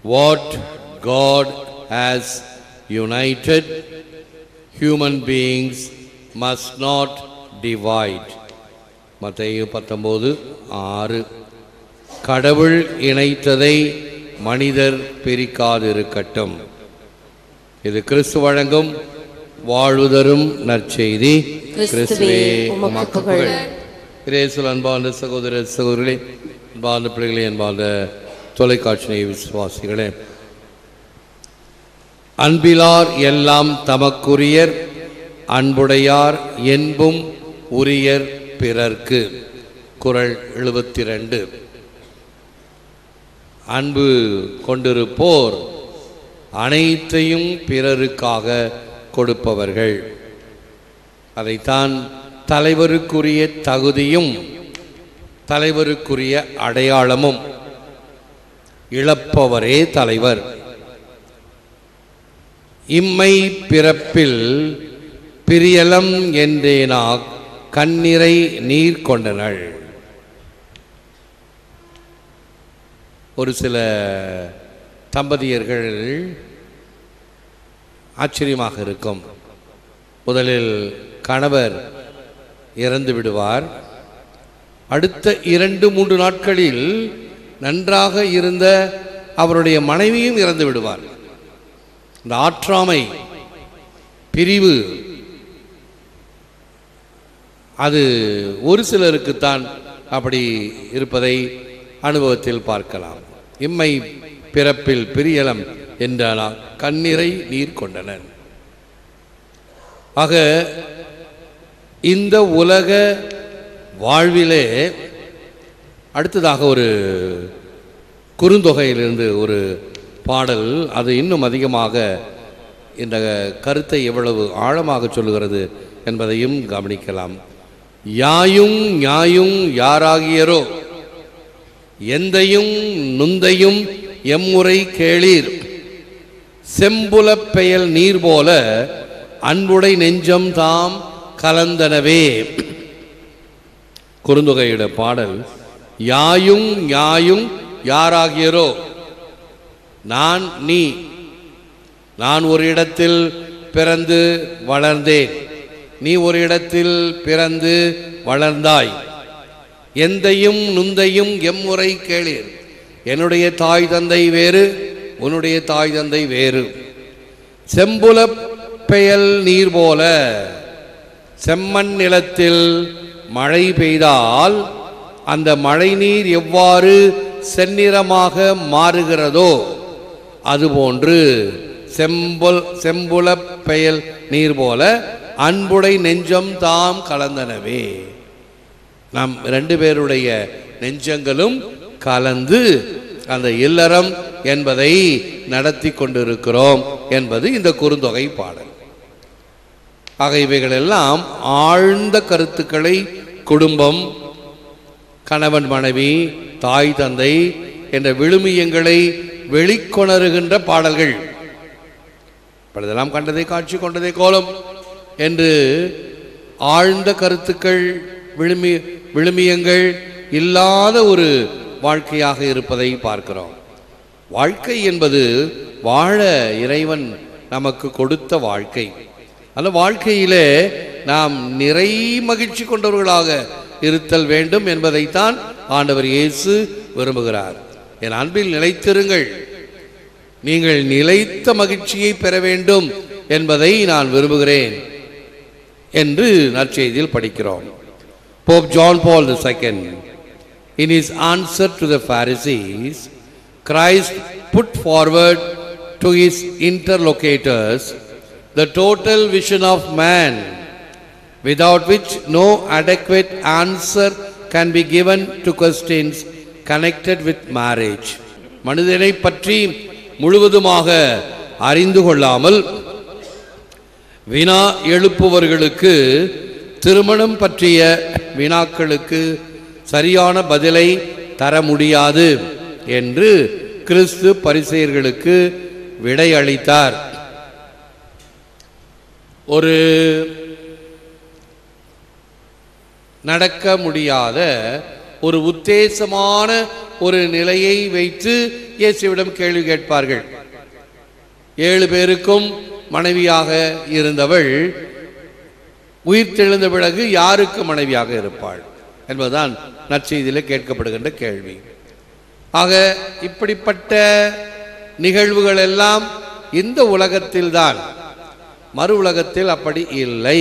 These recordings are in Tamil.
What God has united, human beings must not divide. மத்தேயு பத்தொம்போது ஆறு கடவுள் இணைத்ததை மனிதர் பிரிக்காதிருக்கட்டும் இது கிறிஸ்து வழங்கும் வாழ்வுதரும் நற்செய்தி கிறிஸ்துவே, உமக்கு புகழ். கிரேசுல் அன்பார்ந்த சகோதர சகோதரிகளே அன்பார்ந்த பிள்ளைகளே அன்பார்ந்த தொலைக்காட்சி விசுவாசிகளே அன்பிலார் எல்லாம் தமக்குரியர் அன்புடையார் என்பும் உரியர் பிறர்க்கு குறள் எழுபத்தி ரெண்டு அன்பு கொண்டிருப்போர் அனைத்தையும் பிறருக்காக கொடுப்பவர்கள் அதைத்தான் தலைவருக்குரிய தகுதியும் தலைவருக்குரிய அடையாளமும் இழப்பவரே தலைவர் இம்மை பிறப்பில் பிரியலம் என்றேனா கண்ணிறை நீர் கொண்டனள் ஒரு சில தம்பதியர்கள் ஆச்சரியமாக இருக்கும் முதலில் கணவர் இறந்து விடுவார் அடுத்த இரண்டு மூன்று நாட்களில் நன்றாக இருந்த அவருடைய மனைவியும் இறந்து விடுவார் இந்த ஆற்றாமை பிரிவு அது ஒரு சிலருக்குத்தான் அப்படி இருப்பதை அனுபவத்தில் பார்க்கலாம் இம்மை பிறப்பில் பிரியலம் என்றானால் கண்ணீரை நீர் கொண்டனர் ஆக இந்த உலக வாழ்விலே அடுத்ததாக ஒரு குறுந்தொகையிலிருந்து ஒரு பாடல் அது இன்னும் அதிகமாக இந்த கருத்தை எவ்வளவு ஆழமாக சொல்லுகிறது என்பதையும் கவனிக்கலாம் யாயும் ஞாயும் யாராகியரோ எந்தையும் நுந்தையும் எம்முறை கேளீர் செம்புலப் பெயல் நீர் போல அன்புடை நெஞ்சம் தாம் கலந்தனவே குறுந்தொகையுடைய பாடல் யாயும் ஞாயும் யாராகியரோ நான் நீ நான் ஒரு இடத்தில் பிறந்து வளர்ந்தேன் நீ ஒரு இடத்தில் பிறந்து வளர்ந்தாய் எந்தையும் நுந்தையும் எம்முறை கேளீர் என்னுடைய தாய் தந்தை வேறு உன்னுடைய தாய் தந்தை வேறு செம்புல பெயல் நீர் போல செம்மண் நிலத்தில் மழை பெய்தால் அந்த மழை நீர் எவ்வாறு செந்நிறமாக மாறுகிறதோ அதுபோன்று செம்புல் செம்புல பெயல் நீர் போல அன்புடை நெஞ்சம் தாம் கலந்தனவே நம் ரெண்டு பேருடைய நெஞ்சங்களும் கலந்து அந்த இல்லறம் என்பதை நடத்தி கொண்டிருக்கிறோம் என்பது இந்த குறுந்தொகை பாடல் ஆக இவைகள் எல்லாம் ஆழ்ந்த கருத்துக்களை குடும்பம் கணவன் மனைவி தாய் தந்தை என்ற விழுமியங்களை வெளிக்கொணருகின்ற பாடல்கள் பழுதெல்லாம் கண்டதை காட்சி கொண்டதை கோலம் என்று ஆழ்ந்த கருத்துக்கள் விழுமி விழுமியங்கள் இல்லாத ஒரு வாழ்க்கையாக இருப்பதை பார்க்கிறோம் வாழ்க்கை என்பது வாழ இறைவன் நமக்கு கொடுத்த வாழ்க்கை அந்த வாழ்க்கையிலே நாம் நிறை மகிழ்ச்சி கொண்டவர்களாக இருத்தல் வேண்டும் என்பதைத்தான் ஆண்டவர் இயேசு விரும்புகிறார் என் அன்பில் நிலைத்திருங்கள் நீங்கள் நிலைத்த மகிழ்ச்சியை பெற வேண்டும் என்பதை நான் விரும்புகிறேன் என்று நற்செய்தியில் படிக்கிறோம் Pope John Paul II, in his answer to the Pharisees, Christ put forward to his interlocutors the total vision of man, without which no adequate answer can be given to questions connected with marriage. மனிதனை பற்றி முழுவதுமாக அறிந்து கொள்ளாமல் வினா எழுப்புவர்களுக்கு திருமணம் பற்றிய வினாக்களுக்கு சரியான பதிலை தர முடியாது என்று கிறிஸ்து பரிசெயர்களுக்கு விடையளித்தார் ஒரு நடக்க முடியாத ஒரு உத்தேசமான ஒரு நிலையை வைத்து இயேசுவிடம் கேள்வி கேட்பார்கள் ஏழு பேருக்கும் மனைவியாக இருந்தவள் உயிர் தெழுந்த பிறகு யாருக்கு மனைவியாக இருப்பாள் என்பதுதான் நற்செய்தியில் கேட்கப்படுகின்ற கேள்வி ஆக இப்படிப்பட்ட நிகழ்வுகள் எல்லாம் இந்த உலகத்தில்தான் மறு உலகத்தில் அப்படி இல்லை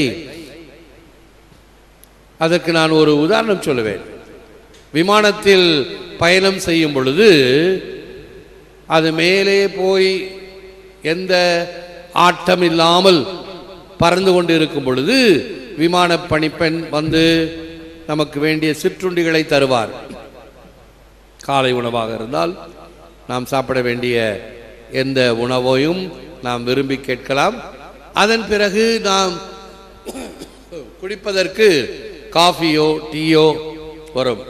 அதற்கு நான் ஒரு உதாரணம் சொல்லுவேன் விமானத்தில் பயணம் செய்யும் பொழுது அது மேலே போய் எந்த ஆட்டம் இல்லாமல் பறந்து கொண்டு இருக்கும் பொழுது விமான பணிப்பெண் வந்து நமக்கு வேண்டிய சிற்றுண்டிகளை தருவார் காலை உணவாக இருந்தால் நாம் சாப்பிட வேண்டிய எந்த உணவையும் நாம் விரும்பி கேட்கலாம் அதன் பிறகு நாம் குடிப்பதற்கு காஃபியோ டீயோ வரும்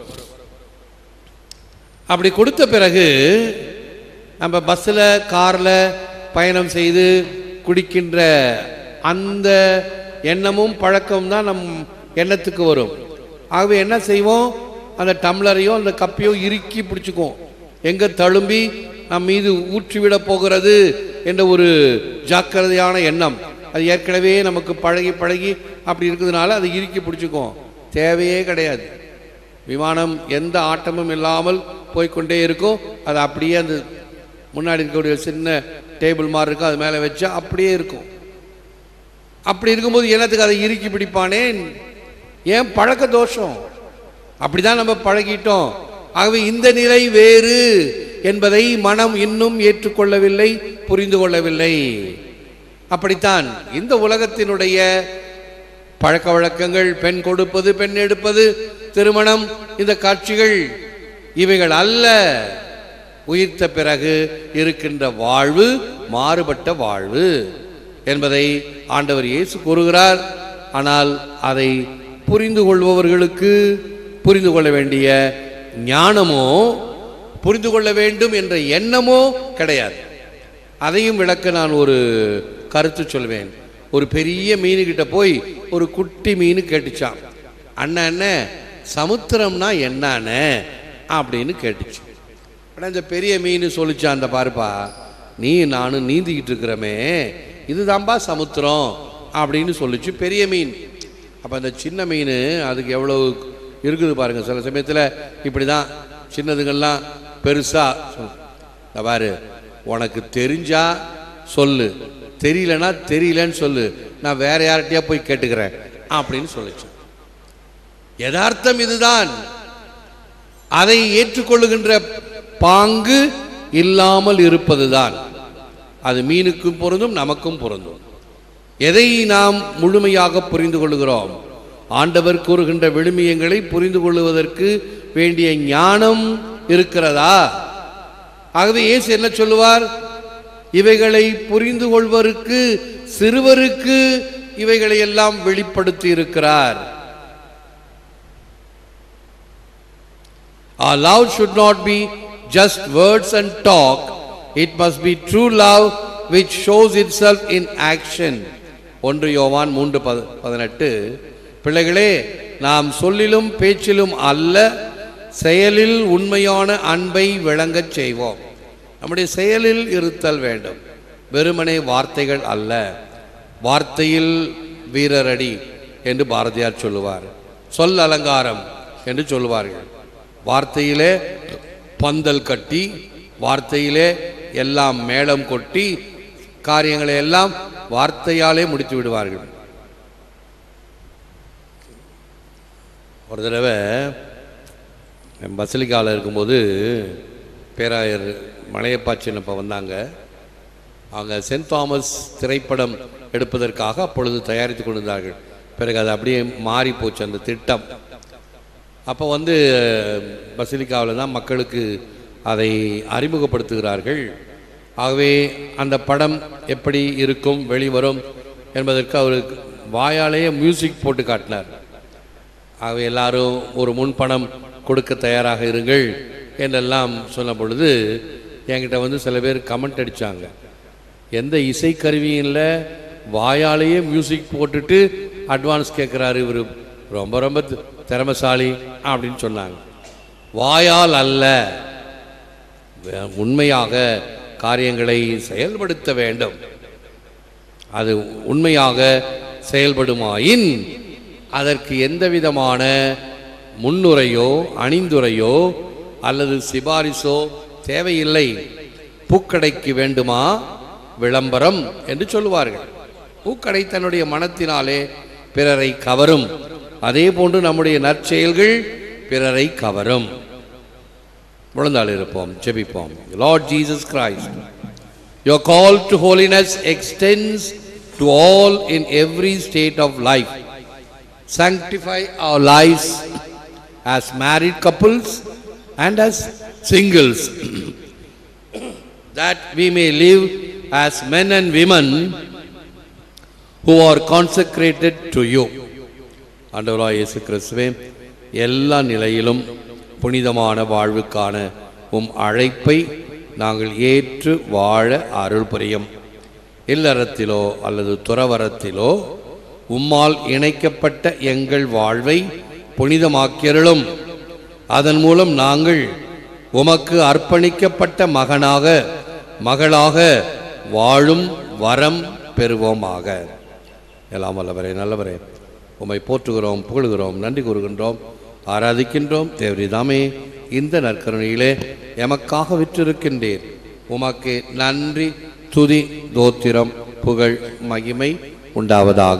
அப்படி கொடுத்த பிறகு நம்ம பஸ்ஸில் காரில் பயணம் செய்து குடிக்கின்ற அந்த எண்ணமும் பழக்கம் தான் நம் எண்ணத்துக்கு வரும் ஆகவே என்ன செய்வோம் அந்த டம்ளரையோ அந்த கப்பையோ இறுக்கி பிடிச்சிக்குவோம் எங்கே தழும்பி நம் மீது ஊற்றிவிட போகிறது என்ற ஒரு ஜாக்கிரதையான எண்ணம் அது ஏற்கனவே நமக்கு பழகி பழகி அப்படி இருக்கிறதுனால அதை இறுக்கி பிடிச்சிக்குவோம் தேவையே கிடையாது விமானம் எந்த ஆட்டமும் இல்லாமல் போய்க்கொண்டே இருக்கும் அது அப்படியே அந்த முன்னாடி இருக்கக்கூடிய சின்ன டேபிள் மாதிரி இருக்கும் அது மேலே வச்சா அப்படியே இருக்கும் அப்படி இருக்கும்போது என்னத்துக்கு அதை இறுக்கி பிடிப்பானேன் ஏன் பழக்க தோஷம் அப்படிதான் நம்ம பழகிட்டோம் ஆகவே இந்த நிலை வேறு என்பதை மனம் இன்னும் ஏற்றுக்கொள்ளவில்லை புரிந்து கொள்ளவில்லை அப்படித்தான் இந்த உலகத்தினுடைய பழக்க வழக்கங்கள் பெண் கொடுப்பது பெண் எடுப்பது திருமணம் இந்த காட்சிகள் இவைகள் அல்ல உயிர்த்த பிறகு இருக்கின்ற வாழ்வு மாறுபட்ட வாழ்வு என்பதை ஆண்டவர் இயேசு கூறுகிறார் ஆனால் அதை புரிந்து கொள்பவர்களுக்கு புரிந்து கொள்ள வேண்டிய ஞானமோ புரிந்து கொள்ள வேண்டும் என்ற எண்ணமோ கிடையாது அதையும் விளக்க நான் ஒரு கருத்து சொல்வேன் ஒரு பெரிய மீனுக்கிட்ட போய் ஒரு குட்டி மீன் கேட்டுச்சான் அண்ணன் அண்ணன் சமுத்திரம்னா என்னன்னு அப்படின்னு கேட்டுச்சு ஆனால் இந்த பெரிய மீன் சொல்லிச்சான் அந்த பாருப்பா நீ நானும் நீந்திக்கிட்டு இருக்கிறோமே இதுதான்பா சமுத்திரம் அப்படின்னு சொல்லிச்சு பெரிய மீன் அப்போ அந்த சின்ன மீன் அதுக்கு எவ்வளோ இருக்குது பாருங்க சில சமயத்தில் இப்படி தான் சின்னதுங்கள்லாம் பெருசாக இந்த பாரு உனக்கு தெரிஞ்சா சொல்லு தெரியலனா தெரியலன்னு சொல்லு நான் வேற யார்கிட்டயா போய் கேட்டுக்கிறேன் அப்படின்னு சொல்லிச்சு யதார்த்தம் இதுதான் அதை ஏற்றுக்கொள்ளுகின்ற பாங்கு இல்லாமல் இருப்பதுதான் அது மீனுக்கும் பொருந்தும் நமக்கும் பொருந்தும் எதை நாம் முழுமையாக புரிந்து கொள்கிறோம் ஆண்டவர் கூறுகின்ற விழுமியங்களை புரிந்து கொள்வதற்கு வேண்டிய ஞானம் இருக்கிறதா ஆகவே இயேசு என்ன சொல்லுவார் இவைகளை புரிந்து கொள்வதற்கு சிறுவருக்கு இவைகளை எல்லாம் வெளிப்படுத்தி இருக்கிறார் Our love should not be just words and talk. It must be true love which shows itself in action. ஒன்று யோவான் மூன்று பத பதினெட்டு பிள்ளைகளே நாம் சொல்லிலும் பேச்சிலும் அல்ல செயலில் உண்மையான அன்பை விளங்கச் செய்வோம் நம்முடைய செயலில் இருத்தல் வேண்டும் வெறுமனே வார்த்தைகள் அல்ல வார்த்தையில் வீரரடி என்று பாரதியார் சொல்லுவார் சொல் அலங்காரம் என்று சொல்லுவார்கள் வார்த்தையிலே பந்தல் கட்டி வார்த்தையிலே எல்லாம் மேளம் கொட்டி காரியங்களை எல்லாம் வார்த்தையாலே முடித்து விடுவார்கள் ஒரு தடவை பசலிக்காவில் இருக்கும்போது பேராயர் மலையப்பா சின்னப்பா வந்தாங்க அவங்க சென்ட் தாமஸ் திரைப்படம் எடுப்பதற்காக அப்பொழுது தயாரித்து கொண்டிருந்தார்கள் பிறகு அது அப்படியே மாறி போச்சு அந்த திட்டம் அப்போ வந்து பசிலிக்காவில் தான் மக்களுக்கு அதை அறிமுகப்படுத்துகிறார்கள் ஆகவே அந்த படம் எப்படி இருக்கும் வெளிவரும் என்பதற்கு அவருக்கு வாயாலேயே மியூசிக் போட்டு காட்டினார் ஆகவே எல்லாரும் ஒரு முன்பணம் கொடுக்க தயாராக இருங்கள் என்றெல்லாம் சொன்ன பொழுது என்கிட்ட வந்து சில பேர் கமெண்ட் அடித்தாங்க எந்த இசைக்கருவியும் இல்லை வாயாலேயே மியூசிக் போட்டுட்டு அட்வான்ஸ் கேட்குறாரு இவர் ரொம்ப ரொம்ப தி- திறமைசாலி அப்படின்னு சொன்னாங்க வாயால் அல்ல வே- உண்மையாக காரியங்களை செயல்படுத்த வேண்டும் அது உண்மையாக செயல்படுமாயின் அதற்கு எந்த விதமான முன்னுரையோ அணிந்துரையோ அல்லது சிபாரிசோ தேவையில்லை பூக்கடைக்கு வேண்டுமா விளம்பரம் என்று சொல்லுவார்கள் பூக்கடை தன்னுடைய மனத்தினாலே பிறரை கவரும் அதே போன்று நம்முடைய நற்செயல்கள் பிறரை கவரும் முழந்தாள் இருப்போம் ஜெபிப்போம் Lord Jesus Christ Your call to holiness extends to all in every state of life. Sanctify our lives as married couples and as singles, that we may live as men and women who are consecrated to you. ஆண்டவராய் இயேசு கிறிஸ்துவே எல்லா நிலையிலும் புனிதமான வாழ்வுக்கான உம் அழைப்பை நாங்கள் ஏற்று வாழ அருள் புரியும் இல்லறத்திலோ அல்லது துறவரத்திலோ உம்மால் இணைக்கப்பட்ட எங்கள் வாழ்வை புனிதமாக்கியருளும் அதன் மூலம் நாங்கள் உமக்கு அர்ப்பணிக்கப்பட்ட மகனாக மகளாக வாழும் வரம் பெறுவோமாக எல்லாம் வல்லவரே நல்லவரே உம்மை போற்றுகிறோம் புகழுகிறோம் நன்றி கூறுகின்றோம் ஆராதிக்கின்றோம் தேவரிதாமே இந்த நற்கருணையிலே எமக்காக விற்றிருக்கின்றீர் உமக்கு நன்றி துதி தோத்திரம் புகழ் மகிமை உண்டாவதாக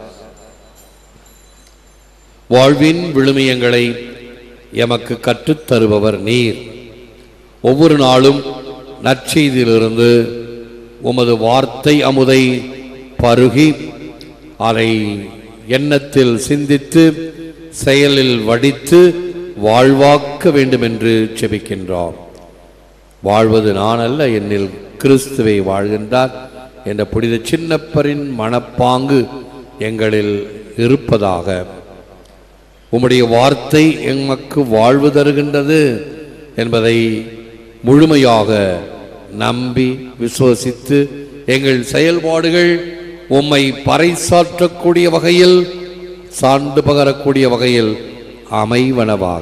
வாழ்வின் விழுமியங்களை எமக்கு கற்றுத் தருபவர் நீர் ஒவ்வொரு நாளும் நற்செய்தியிலிருந்து உமது வார்த்தை அமுதை பருகி அதை எண்ணத்தில் சிந்தித்து செயலில் வடித்து வாழ்வாக்க வேண்டும் என்று செபிக்கின்றோம் வாழ்வது நான் அல்ல என்னில் கிறிஸ்துவை வாழ்கின்றார் என்ற புனித சின்னப்பரின் மனப்பாங்கு எங்களில் இருப்பதாக உம்முடைய வார்த்தை எமக்கு வாழ்வு தருகின்றது என்பதை முழுமையாக நம்பி விசுவசித்து எங்கள் செயல்பாடுகள் உம்மை பறைசாற்றக்கூடிய வகையில் சான்று பகரக்கூடிய வகையில் அமைவனவாக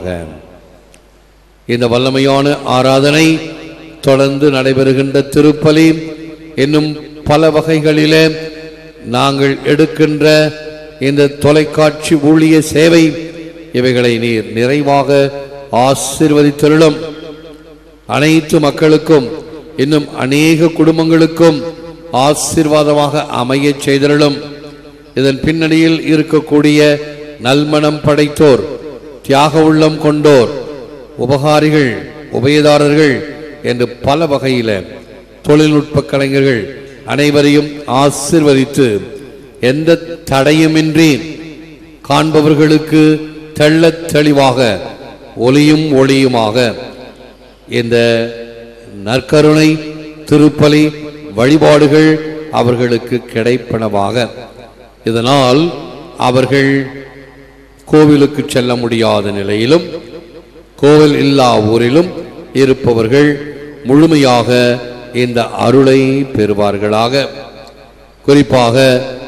இந்த வல்லமையான ஆராதனை தொடர்ந்து நடைபெறுகின்ற திருப்பலி இன்னும் பல வகைகளிலே நாங்கள் எடுக்கின்ற இந்த தொலைக்காட்சி ஊழிய சேவை இவைகளை நீர் நிறைவாக ஆசீர்வதித்தருளும் அனைத்து மக்களுக்கும் இன்னும் அநேக குடும்பங்களுக்கும் ஆசீர்வாதமாக அமையச் செய்தருளும் இதன் பின்னணியில் இருக்கக்கூடிய நல்மனம் படைத்தோர் தியாக உள்ளம் கொண்டோர் உபகாரிகள் உபயதாரர்கள் என்று பல வகையில தொழில்நுட்ப கலைஞர்கள் அனைவரையும் ஆசிர்வதித்து எந்த தடையுமின்றி காண்பவர்களுக்கு தெள்ளத் தெளிவாக ஒளியும் ஒளியுமாக இந்த நற்கருணை திருப்பலி வழிபாடுகள் அவர்களுக்கு கிடைப்பனவாக இதனால் அவர்கள் கோவிலுக்கு செல்ல முடியாத நிலையிலும் கோவில் இல்லா ஊரிலும் இருப்பவர்கள் முழுமையாக இந்த அருளை பெறுவார்களாக குறிப்பாக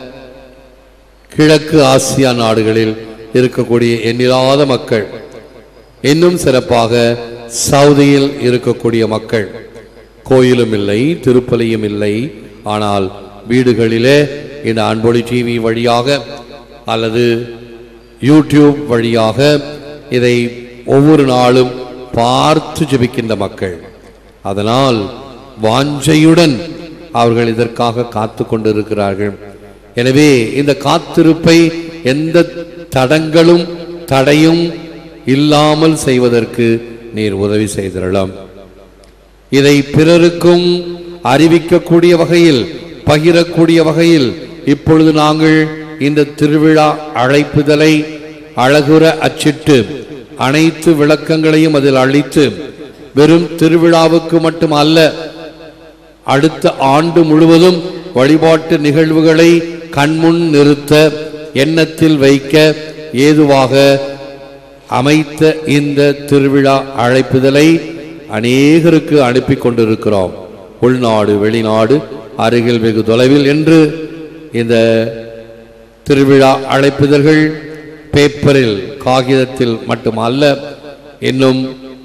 கிழக்கு ஆசியா நாடுகளில் இருக்கக்கூடிய எண்ணிலாத மக்கள் இன்னும் சிறப்பாக சவுதியில் இருக்கக்கூடிய மக்கள் கோயிலும் இல்லை திருப்பலியும் இல்லை ஆனால் வீடுகளிலே இந்த அன்பொழி டிவி வழியாக அல்லது யூடியூப் வழியாக இதை ஒவ்வொரு நாளும் பார்த்து ஜெபிக்கின்ற மக்கள் அதனால் வாஞ்சையுடன் அவர்கள் இதற்காக காத்து கொண்டிருக்கிறார்கள் எனவே இந்த காத்திருப்பை எந்த தடங்களும் தடையும் இல்லாமல் செய்வதற்கு நீர் உதவி செய்திடலாம் இதை பிறருக்கும் அறிவிக்கக்கூடிய வகையில் பகிரக்கூடிய வகையில் இப்பொழுது நாங்கள் இந்த திருவிழா அழைப்புதலை அழகுற அச்சிட்டு அனைத்து விளக்கங்களையும் அதில் அளித்து வெறும் திருவிழாவுக்கு மட்டும் அல்ல அடுத்த ஆண்டு முழுவதும் வழிபாட்டு நிகழ்வுகளை கண்முன் நிறுத்த எண்ணத்தில் வைக்க ஏதுவாக அமைத்த இந்த திருவிழா அழைப்புதலை அநேகருக்கு அனுப்பி கொண்டிருக்கிறோம் உள்நாடு வெளிநாடு அருகில் வெகு தொலைவில் என்று இந்த திருவிழா அழைப்புதல்கள் பேப்பரில் காகிதத்தில் மட்டுமல்ல இன்னும்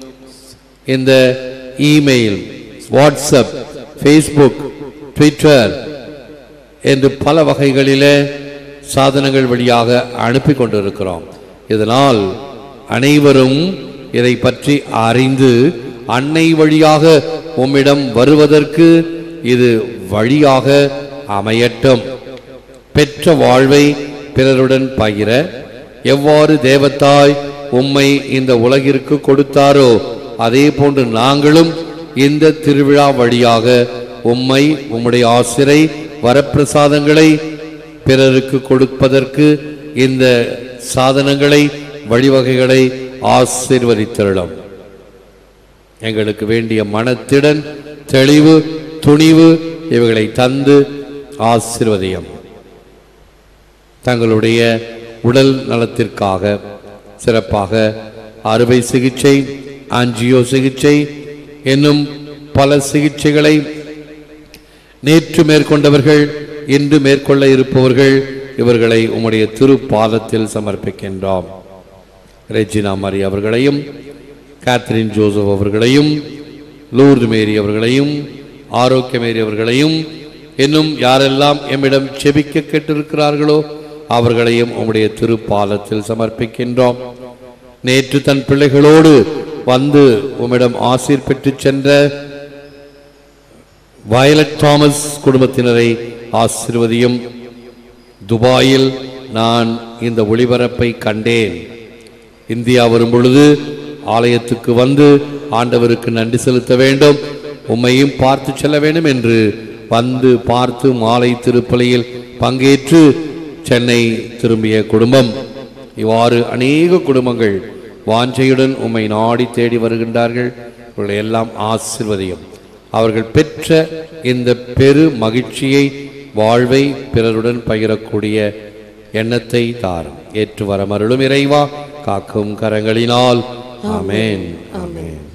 இந்த இமெயில் வாட்ஸ்அப் ஃபேஸ்புக் ட்விட்டர் என்று பல வகைகளிலே சாதனங்கள் வழியாக அனுப்பி கொண்டிருக்கிறோம் இதனால் அனைவரும் இதை பற்றி அறிந்து அன்னை வழியாக உம்மிடம் வருவதற்கு இது வழியாக அமையட்டும் பெற்ற வாழ்வை பிறருடன் பகிர எவ்வாறு தேவத்தாய் உம்மை இந்த உலகிற்கு கொடுத்தாரோ அதே போன்று நாங்களும் இந்த திருவிழா வழியாக உம்மை உம்முடைய ஆசிரை வரப்பிரசாதங்களை பிறருக்கு கொடுப்பதற்கு இந்த சாதனங்களை வழிவகைகளை ஆசீர்வதித்தருளும் எங்களுக்கு வேண்டிய மனத்திடன் தெளிவு துணிவு இவைகளை தந்து ஆசீர்வதியம் தங்களுடைய உடல் நலத்திற்காக சிறப்பாக அறுவை சிகிச்சை ஆஞ்சியோ சிகிச்சை என்னும் பல சிகிச்சைகளை நேற்று மேற்கொண்டவர்கள் இன்று மேற்கொள்ள இருப்பவர்கள் இவர்களை உம்முடைய திருப்பாதத்தில் சமர்ப்பிக்கின்றோம் ரெஜினா மரி அவர்களையும் கேத்ரின் ஜோசப் அவர்களையும் லூர்து மேரி அவர்களையும் ஆரோக்கிய மேரி அவர்களையும் இன்னும் யாரெல்லாம் எம்மிடம் செபிக்க கேட்டிருக்கிறார்களோ அவர்களையும் உம்முடைய திருப்பாலத்தில் சமர்ப்பிக்கின்றோம் நேற்று தன் பிள்ளைகளோடு வந்து உம்மிடம் ஆசீர் பெற்று சென்ற வயலட் தாமஸ் குடும்பத்தினரை ஆசிர்வதியும் துபாயில் நான் இந்த ஒளிபரப்பை கண்டேன் இந்தியா வரும் பொழுது ஆலயத்துக்கு வந்து ஆண்டவருக்கு நன்றி செலுத்த வேண்டும் உம்மையும் பார்த்து செல்ல வேண்டும் என்று வந்து பார்த்து மாலை திருப்பலியில் பங்கேற்று சென்னை திரும்பிய குடும்பம் இவ்வாறு அநேக குடும்பங்கள் வாஞ்சையுடன் உம்மை நாடி தேடி வருகின்றார்கள் இவர்களை எல்லாம் ஆசிர்வதியும் அவர்கள் பெற்ற இந்த பெரு மகிழ்ச்சியை வாழ்வை பிறருடன் பகிரக்கூடிய எண்ணத்தை தாரும் ஏற்று வரமருளும் இறைவா காக்கும் கரங்களினால் ஆமென் ஆமென்